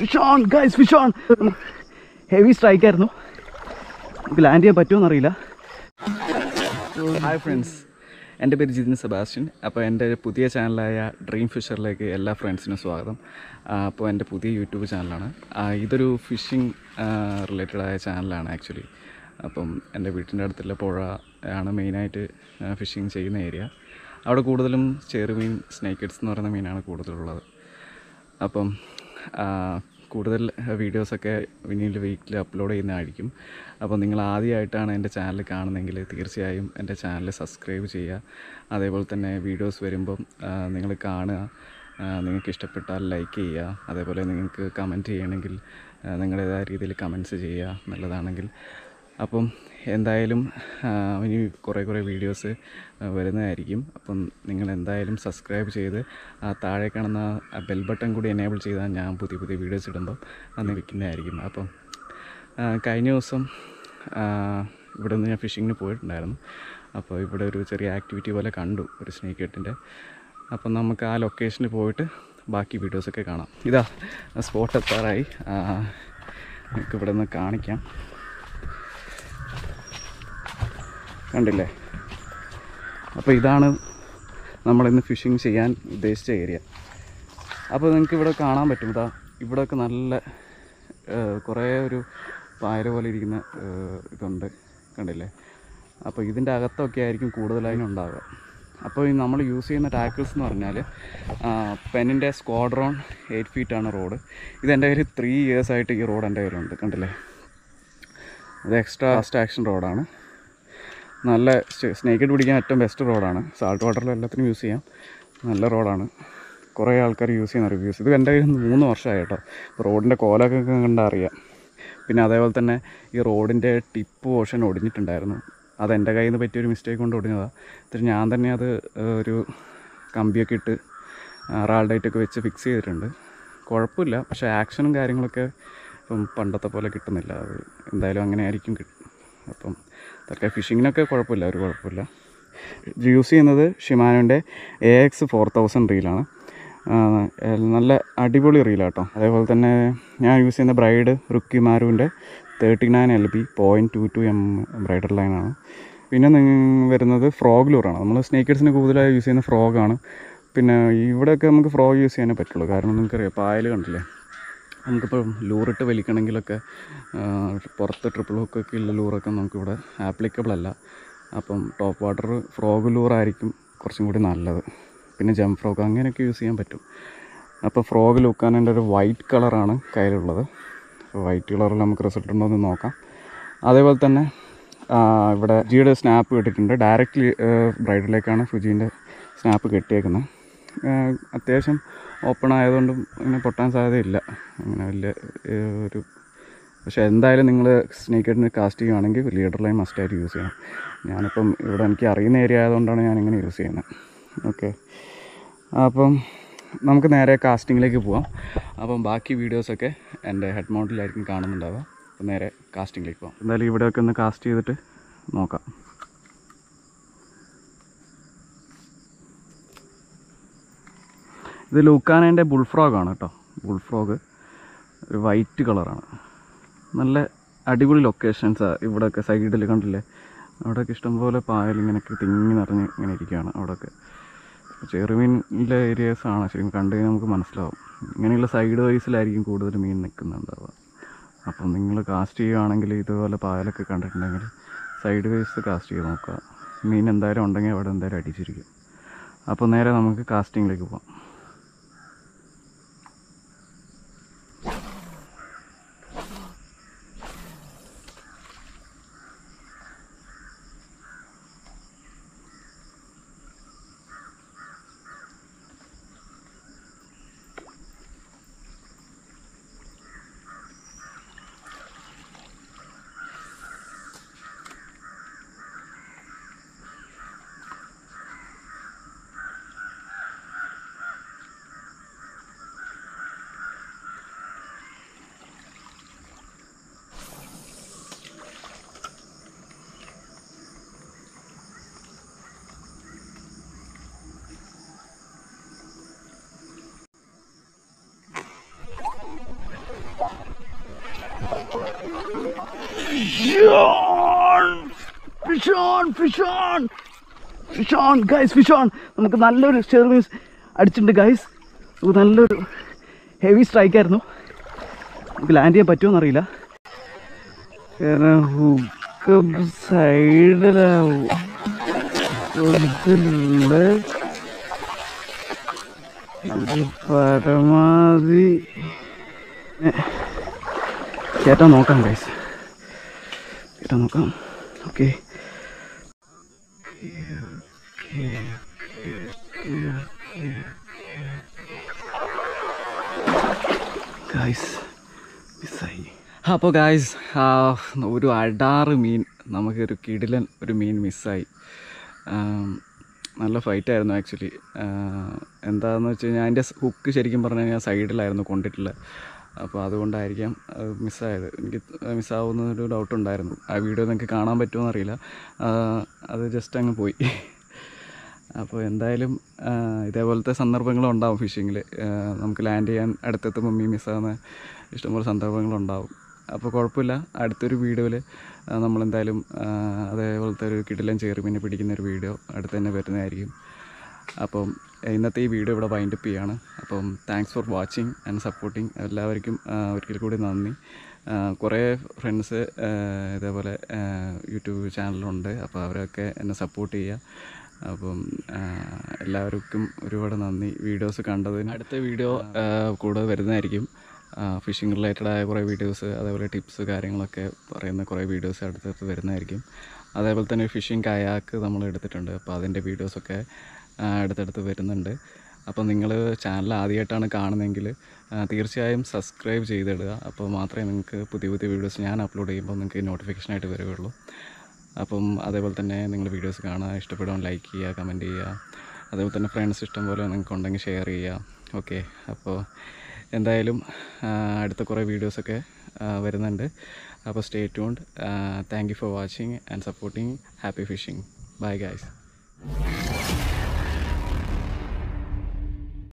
fish on guys fish on heavy strike ആയിരുന്നു നമുക്ക് land ചെയ്യാൻ പറ്റുമോ എന്നറിയില്ല ഹായ് ഫ്രണ്ട്സ് എൻ്റെ പേര് ജിതിൻ സെബാസ്റ്റ്യൻ അപ്പോൾ എൻ്റെ പുതിയ ചാനലായ ഡ്രീം ഫിഷറിലേക്ക് എല്ലാ ഫ്രണ്ട്സിനും സ്വാഗതം ആ, അപ്പോൾ എൻ്റെ പുതിയ യൂട്യൂബ് ചാനലാണ് ആ, ഇതൊരു ഫിഷിംഗ് റിലേറ്റഡ് ആയ ചാനലാണ് ആക്ച്വലി അപ്പം എൻ്റെ വീട്ടിൻ്റെ അടുത്തുള്ള പുഴ ആണ് മെയിനായിട്ട് ഫിഷിംഗ് ചെയ്യുന്ന ഏരിയ അവിടെ കൂടുതലും ചെറുമീൻ സ്നേക്കിഡ്സ് എന്ന് പറയുന്ന മീനാണ് കൂടുതലുള്ളത് അപ്പം ആ, കൂടുതൽ വീഡിയോസൊക്കെ പിന്നീട് വീക്കിൽ അപ്ലോഡ് ചെയ്യുന്നതായിരിക്കും അപ്പോൾ നിങ്ങൾ ആദ്യമായിട്ടാണ് എൻ്റെ ചാനൽ കാണുന്നതെങ്കിൽ തീർച്ചയായും എൻ്റെ ചാനൽ സബ്സ്ക്രൈബ് ചെയ്യുക അതേപോലെ തന്നെ വീഡിയോസ് വരുമ്പം നിങ്ങൾ കാണുക ആ, നിങ്ങൾക്ക് ഇഷ്ടപ്പെട്ടാൽ ലൈക്ക് ചെയ്യുക അതേപോലെ നിങ്ങൾക്ക് കമൻറ്റ് ചെയ്യണമെങ്കിൽ ആ, നിങ്ങളുടേതായ രീതിയിൽ കമൻറ്റ്സ് ചെയ്യുക നല്ലതാണെങ്കിൽ അപ്പം എന്തായാലും ആ, ഇനി കുറേ കുറേ വീഡിയോസ് വരുന്നതായിരിക്കും അപ്പം നിങ്ങൾ എന്തായാലും സബ്സ്ക്രൈബ് ചെയ്ത് ആ താഴെ കാണുന്ന ആ ബെൽ ബട്ടൺ കൂടി എനേബിൾ ചെയ്താൽ ഞാൻ പുതിയ പുതിയ വീഡിയോസ് ഇടുമ്പം അന്ന് വെക്കുന്നതായിരിക്കും അപ്പം ആ, കഴിഞ്ഞ ദിവസം ആ, ഇവിടെ നിന്ന് ഞാൻ ഫിഷിങ്ങിന് പോയിട്ടുണ്ടായിരുന്നു അപ്പോൾ ഇവിടെ ഒരു ചെറിയ ആക്ടിവിറ്റി പോലെ കണ്ടു ഒരു സ്നേക്ക് കെട്ടിൻ്റെ അപ്പം നമുക്ക് ആ ലൊക്കേഷനിൽ പോയിട്ട് ബാക്കി വീഡിയോസൊക്കെ കാണാം ഇതാ സ്പോട്ട് എത്താറായി ആ, നമുക്ക് ഇവിടെ നിന്ന് കാണിക്കാം കണ്ടില്ലേ അപ്പോൾ ഇതാണ് നമ്മളിന്ന് ഫിഷിങ് ചെയ്യാൻ ഉദ്ദേശിച്ച ഏരിയ അപ്പോൾ നിങ്ങൾക്ക് ഇവിടെ കാണാൻ പറ്റും ഇതാ ഇവിടെയൊക്കെ നല്ല ഏഹ്, കുറേ ഒരു പായൽ പോലെ ഇരിക്കുന്ന ഏഹ്, ഇതുണ്ട് കണ്ടില്ലേ അപ്പോൾ ഇതിൻ്റെ അകത്തൊക്കെ ആയിരിക്കും കൂടുതലായും ഉണ്ടാവുക അപ്പോൾ ഈ നമ്മൾ യൂസ് ചെയ്യുന്ന ടാക്കിൾസ് എന്ന് പറഞ്ഞാൽ പെനിൻ്റെ സ്ക്വാഡ്രോൺ എയ്റ്റ് ഫീറ്റാണ് റോഡ് ഇതെൻ്റെ കയ്യിൽ ത്രീ ഇയേഴ്സായിട്ട് ഈ റോഡ് എൻ്റെ കയ്യിലുണ്ട് കണ്ടില്ലേ ഇത് എക്സ്ട്രാ ഫാസ്റ്റ് ആക്ഷൻ റോഡാണ് നല്ല സ്നേക്കിട്ട് പിടിക്കാൻ ഏറ്റവും ബെസ്റ്റ് റോഡാണ് സാൾട്ട് വാട്ടറിൽ എല്ലാത്തിനും യൂസ് ചെയ്യാം നല്ല റോഡാണ് കുറേ ആൾക്കാർ യൂസ് ചെയ്യുന്ന റിവ്യൂസ് ഇത് എൻ്റെ കയ്യിൽ നിന്ന് മൂന്ന് വർഷമായി കേട്ടോ റോഡിൻ്റെ കോലൊക്കെ കണ്ടാൽ അറിയാം പിന്നെ അതേപോലെ തന്നെ ഈ റോഡിൻ്റെ ടിപ്പ് പോർഷൻ ഒടിഞ്ഞിട്ടുണ്ടായിരുന്നു അത് എൻ്റെ കയ്യിൽ നിന്ന് പറ്റിയൊരു മിസ്റ്റേക്ക് കൊണ്ട് ഒടിഞ്ഞതാണ് എന്നിട്ട് ഞാൻ തന്നെ അത് ഏഹ്, ഒരു കമ്പിയൊക്കെ ഇട്ട് റാൾഡൈറ്റൊക്കെ വെച്ച് ഫിക്സ് ചെയ്തിട്ടുണ്ട് കുഴപ്പമില്ല പക്ഷേ ആക്ഷനും കാര്യങ്ങളൊക്കെ ഇപ്പം പണ്ടത്തെ പോലെ കിട്ടുന്നില്ല അത് എന്തായാലും അങ്ങനെ ആയിരിക്കും കിട്ടും അപ്പം അതൊക്കെ ഫിഷിങ്ങിനൊക്കെ കുഴപ്പമില്ല ഒരു കുഴപ്പമില്ല ഇത് യൂസ് ചെയ്യുന്നത് ഷിമാനോൻ്റെ എ എക്സ് ഫോർ തൗസൻഡ് റീലാണ് ആ, നല്ല അടിപൊളി റീലാട്ടോ അതേപോലെ തന്നെ ഞാൻ യൂസ് ചെയ്യുന്ന ബ്രൈഡ് റുക്കി മാരുവിൻ്റെ thirty nine L B point two two M braided ലൈനാണ് പിന്നെ നിങ്ങ- വരുന്നത് ഫ്രോഗ് ലൂറാണ് നമ്മൾ സ്നേക്കേഴ്സിന് കൂടുതലായി യൂസ് ചെയ്യുന്ന ഫ്രോഗാണ് പിന്നെ ഇവിടെയൊക്കെ നമുക്ക് ഫ്രോഗ് യൂസ് ചെയ്യാനേ പറ്റുള്ളൂ കാരണം നിങ്ങൾക്കറിയാം പായൽ കണ്ടില്ലേ നമുക്കിപ്പോൾ ലൂറിട്ട് വലിക്കണമെങ്കിലൊക്കെ ആ, പുറത്ത് ട്രിപ്പിൾ ഹുക്കൊക്കെ ഉള്ള ലൂറൊക്കെ നമുക്കിവിടെ ആപ്ലിക്കബിൾ അല്ല അപ്പം ടോപ്പ് വാട്ടർ ഫ്രോഗ് ലൂറായിരിക്കും കുറച്ചും കൂടി നല്ലത് പിന്നെ ജം ഫ്രോഗ് അങ്ങനെയൊക്കെ യൂസ് ചെയ്യാൻ പറ്റും അപ്പോൾ ഫ്രോഗ് ലൂക്കാനൻ്റെ ഒരു വൈറ്റ് കളറാണ് കയ്യിലുള്ളത് അപ്പോൾ വൈറ്റ് കളറിൽ നമുക്ക് റിസൾട്ട് ഉണ്ടോ എന്ന് നോക്കാം അതേപോലെ തന്നെ ആ, ഇവിടെ ജിയുടെ സ്നാപ്പ് കിട്ടിയിട്ടുണ്ട് ഡയറക്റ്റ്ലി ബ്രൈഡിലേക്കാണ് ഫുജീൻ്റെ സ്നാപ്പ് കെട്ടിയേക്കുന്നത് ഏഹ് അത്യാവശ്യം ഓപ്പൺ ആയതുകൊണ്ടും അങ്ങനെ പൊട്ടാൻ സാധ്യതയില്ല അങ്ങനെ വലിയ ഏഹ് ഒരു പക്ഷേ എന്തായാലും നിങ്ങൾ സ്നേക്കേറ്റിന് കാസ്റ്റ് ചെയ്യുകയാണെങ്കിൽ ലീഡർ ലൈൻ മസ്റ്റായിട്ട് യൂസ് ചെയ്യണം ഞാനിപ്പം ഇവിടെ എനിക്ക് അറിയുന്ന ഏരിയ ആയതുകൊണ്ടാണ് ഞാൻ ഇങ്ങനെ യൂസ് ചെയ്യുന്നത് ഓക്കെ അപ്പം നമുക്ക് നേരെ കാസ്റ്റിങ്ങിലേക്ക് പോവാം അപ്പം ബാക്കി വീഡിയോസൊക്കെ എൻ്റെ ഹെഡ് മൗണ്ടിലായിരിക്കും കാണുന്നുണ്ടാവുക അപ്പം നേരെ കാസ്റ്റിങ്ങിലേക്ക് പോകാം എന്തായാലും ഇവിടെയൊക്കെ ഒന്ന് കാസ്റ്റ് ചെയ്തിട്ട് നോക്കാം ഇത് ലൂക്കാനേൻ്റെ ബുൾഫ്രോഗാണ് കേട്ടോ ബുൾഫ്രോഗ് ഒരു വൈറ്റ് കളറാണ് നല്ല അടിപൊളി ലൊക്കേഷൻസാണ് ഇവിടെയൊക്കെ സൈഡിൽ കണ്ടില്ലേ അവിടെയൊക്കെ ഇഷ്ടംപോലെ പായൽ ഇങ്ങനെയൊക്കെ തിങ്ങി നിറഞ്ഞ് ഇങ്ങനെ ഇരിക്കുകയാണ് അവിടെയൊക്കെ ചെറുമീനിലെ ഏരിയാസാണ് ശരിക്കും കണ്ടു കഴിഞ്ഞാൽ നമുക്ക് മനസ്സിലാവും ഇങ്ങനെയുള്ള സൈഡ് വൈസിലായിരിക്കും കൂടുതൽ മീൻ നിൽക്കുന്നുണ്ടാവുക അപ്പം നിങ്ങൾ കാസ്റ്റ് ചെയ്യുകയാണെങ്കിൽ ഇതുപോലെ പായലൊക്കെ കണ്ടിട്ടുണ്ടെങ്കിൽ സൈഡ് വൈസ് കാസ്റ്റ് ചെയ്ത് നോക്കുക മീൻ എന്തായാലും ഉണ്ടെങ്കിൽ അവിടെ എന്തായാലും അടിച്ചിരിക്കും അപ്പോൾ നേരെ നമുക്ക് കാസ്റ്റിങ്ങിലേക്ക് പോകാം fish on fish on fish on guys fish on നമുക്ക് നല്ലൊരു ഷെർമീസ് അടിച്ചിട്ടുണ്ട് ഗൈസ് നമുക്ക് നല്ലൊരു ഹെവി സ്ട്രൈക്ക് ആയിരുന്നു നമുക്ക് ലാൻഡ് ചെയ്യാൻ പറ്റുമോ എന്നറിയില്ല കാരണം ഹുക്ക് സൈഡിലാവും കൊടുത്തിട്ടുണ്ട് അത് പരമാവധി ചേട്ടാ നോക്കാം ഗൈസ് ചേട്ടാ നോക്കാം ഓക്കെ ഗൈസ് മിസ്സായി അപ്പോൾ ഗായ്സ് ഒരു അടാറ് മീൻ നമുക്കൊരു കിടിലൻ ഒരു മീൻ മിസ്സായി നല്ല ഫൈറ്റായിരുന്നു ആക്ച്വലി എന്താണെന്ന് വെച്ച് കഴിഞ്ഞാൽ അതിൻ്റെ ഹുക്ക് ശരിക്കും പറഞ്ഞു കഴിഞ്ഞാൽ സൈഡിലായിരുന്നു കൊണ്ടിട്ടുള്ളത് അപ്പോൾ അതുകൊണ്ടായിരിക്കാം അത് മിസ്സായത് എനിക്ക് മിസ്സാവുന്നൊരു ഡൗട്ട് ഉണ്ടായിരുന്നു ആ വീഡിയോ നിങ്ങൾക്ക് കാണാൻ പറ്റുമോ എന്നറിയില്ല ആ, അത് ജസ്റ്റ് അങ്ങ് പോയി അപ്പോൾ എന്തായാലും ആ, ഇതേപോലത്തെ സന്ദർഭങ്ങളും ഉണ്ടാവും ഫിഷിങ്ങിൽ നമുക്ക് ലാൻഡ് ചെയ്യാൻ അടുത്തെത്തുമ്പോൾ മീൻ മിസ്സാകുന്ന ഇഷ്ടംപോലെ സന്ദർഭങ്ങളുണ്ടാവും അപ്പോൾ കുഴപ്പമില്ല അടുത്തൊരു വീഡിയോയിൽ നമ്മളെന്തായാലും ആ, അതേപോലത്തെ ഒരു കിടിലൻ ചേറുമീനെ പിടിക്കുന്ന ഒരു വീഡിയോ അടുത്ത് തന്നെ വരുന്നതായിരിക്കും അപ്പം ഇന്നത്തെ ഈ വീഡിയോ ഇവിടെ വൈൻഡപ്പ് ചെയ്യാണ് അപ്പം thanks for watching and supporting എല്ലാവർക്കും ആ, ഒരിക്കൽ കൂടി നന്ദി ആ, കുറേ ഫ്രണ്ട്സ് ഇതേപോലെ ആ, യൂട്യൂബ് ചാനലുണ്ട് അപ്പോൾ അവരൊക്കെ എന്നെ സപ്പോർട്ട് ചെയ്യുക അപ്പം ആ, എല്ലാവർക്കും ഒരുപാട് നന്ദി വീഡിയോസ് കണ്ടതിന് അടുത്ത വീഡിയോ കൂടെ വരുന്നതായിരിക്കും ഫിഷിംഗ് റിലേറ്റഡ് ആയ കുറേ വീഡിയോസ് അതേപോലെ ടിപ്സ് കാര്യങ്ങളൊക്കെ പറയുന്ന കുറേ വീഡിയോസ് അടുത്തടുത്ത് വരുന്നതായിരിക്കും അതേപോലെ തന്നെ ഫിഷിംഗ് കയാക്ക് നമ്മൾ എടുത്തിട്ടുണ്ട് അപ്പോൾ അതിൻ്റെ വീഡിയോസൊക്കെ ആ, അടുത്തടുത്ത് വരുന്നുണ്ട് അപ്പോൾ നിങ്ങൾ ചാനൽ ആദ്യമായിട്ടാണ് കാണുന്നതെങ്കിൽ ആ, തീർച്ചയായും സബ്സ്ക്രൈബ് ചെയ്തിടുക അപ്പോൾ മാത്രമേ നിങ്ങൾക്ക് പുതിയ പുതിയ വീഡിയോസ് ഞാൻ അപ്ലോഡ് ചെയ്യുമ്പോൾ നിങ്ങൾക്ക് നോട്ടിഫിക്കേഷനായിട്ട് വരികയുള്ളൂ അപ്പം അതേപോലെ തന്നെ നിങ്ങൾ വീഡിയോസ് കാണുക ഇഷ്ടപ്പെടും ലൈക്ക് ചെയ്യുക കമൻറ്റ് ചെയ്യുക അതേപോലെ തന്നെ ഫ്രണ്ട്സ് ഇഷ്ടം പോലെ നിങ്ങൾക്ക് ഉണ്ടെങ്കിൽ ഷെയർ ചെയ്യുക ഓക്കെ അപ്പോൾ എന്തായാലും ആ, അടുത്ത കുറേ വീഡിയോസൊക്കെ ആ, വരുന്നുണ്ട് അപ്പോൾ stay tuned thank you for watching and supporting happy fishing bye guys